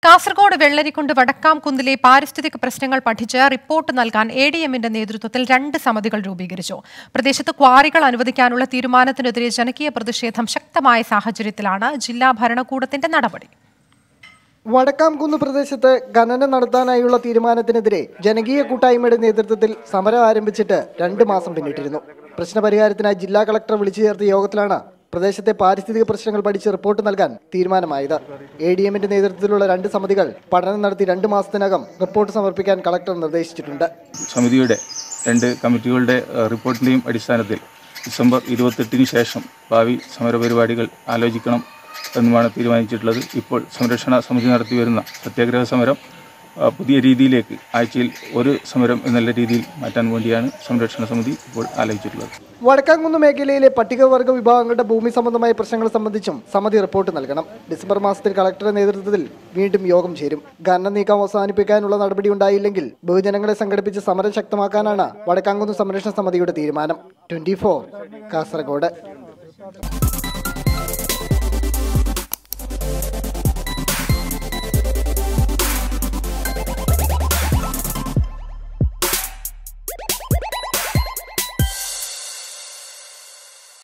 കാസർഗോഡ് വെള്ളരിക്കുണ്ട് വടക്കാംകുന്നിലെ പാരിസ്ഥിതിക പ്രശ്നങ്ങൾ പഠിച്ച് റിപ്പോർട്ട് നൽകാൻ എ ഡി എമ്മിന്റെ നേതൃത്വത്തിൽ രണ്ട് സമിതികൾ രൂപീകരിച്ചു പ്രദേശത്ത് ക്വാറികൾ അനുവദിക്കാനുള്ള തീരുമാനത്തിനെതിരെ ജനകീയ പ്രതിഷേധം ശക്തമായ സാഹചര്യത്തിലാണ് ജില്ലാ ഭരണകൂടത്തിന്റെ നടപടി വടക്കാംകുന്ന് പ്രദേശത്ത് ഖനനം നടത്താനായുള്ള തീരുമാനത്തിനെതിരെ ജനകീയ കൂട്ടായ്മയുടെ നേതൃത്വത്തിൽ സമരം ആരംഭിച്ചിട്ട് രണ്ട് മാസം പിന്നിട്ടിരുന്നു പ്രശ്നപരിഹാരത്തിനായി ജില്ലാ കളക്ടർ വിളിച്ചു ചേർത്ത യോഗത്തിലാണ് പ്രദേശത്തെ പാരിസ്ഥിതിക പ്രശ്നങ്ങൾ പഠിച്ച് റിപ്പോർട്ട് നൽകാൻ തീരുമാനമായത് എ ഡി എമ്മിന്റെ നേതൃത്വത്തിലുള്ള രണ്ട് സമിതികൾ പഠനം നടത്തി രണ്ട് മാസത്തിനകം റിപ്പോർട്ട് സമർപ്പിക്കാൻ കളക്ടർ നിർദ്ദേശിച്ചിട്ടുണ്ട് സമിതിയുടെ രണ്ട് കമ്മിറ്റികളുടെ ഏഹ്, റിപ്പോർട്ടിൻ്റെയും അടിസ്ഥാനത്തിൽ ഡിസംബർ ഇരുപത്തെട്ടിന് ശേഷം ഭാവി സമരപരിപാടികൾ ആലോചിക്കണം എന്നുമാണ് തീരുമാനിച്ചിട്ടുള്ളത് ഇപ്പോൾ സംരക്ഷണ സമിതി നടത്തി വരുന്ന സത്യാഗ്രഹ സമരം ആ, പുതിയ രീതിയിലേക്ക് ആഴ്ചയിൽ ഒരു സമരം എന്നുള്ള രീതിയിൽ മാറ്റാൻ വേണ്ടിയാണ് സംരക്ഷണ സമിതി ഇപ്പോൾ ആലോചിച്ചിട്ടുള്ളത് വടക്കാംകുന്ന് മേഖലയിലെ പട്ടികവർഗ വിഭാഗങ്ങളുടെ ഭൂമി സംബന്ധമായ പ്രശ്നങ്ങൾ സംബന്ധിച്ചും സമിതി റിപ്പോർട്ട് നൽകണം ഡിസംബർ മാസത്തിൽ കളക്ടറുടെ നേതൃത്വത്തിൽ വീണ്ടും യോഗം ചേരും ഖനന നീക്കം അവസാനിപ്പിക്കാനുള്ള നടപടി ഉണ്ടായില്ലെങ്കിൽ ബഹുജനങ്ങളെ സംഘടിപ്പിച്ച് സമരം ശക്തമാക്കാനാണ് വടക്കാംകുന്ന് സംരക്ഷണ സമിതിയുടെ തീരുമാനം ട്വന്റി കാസർഗോഡ്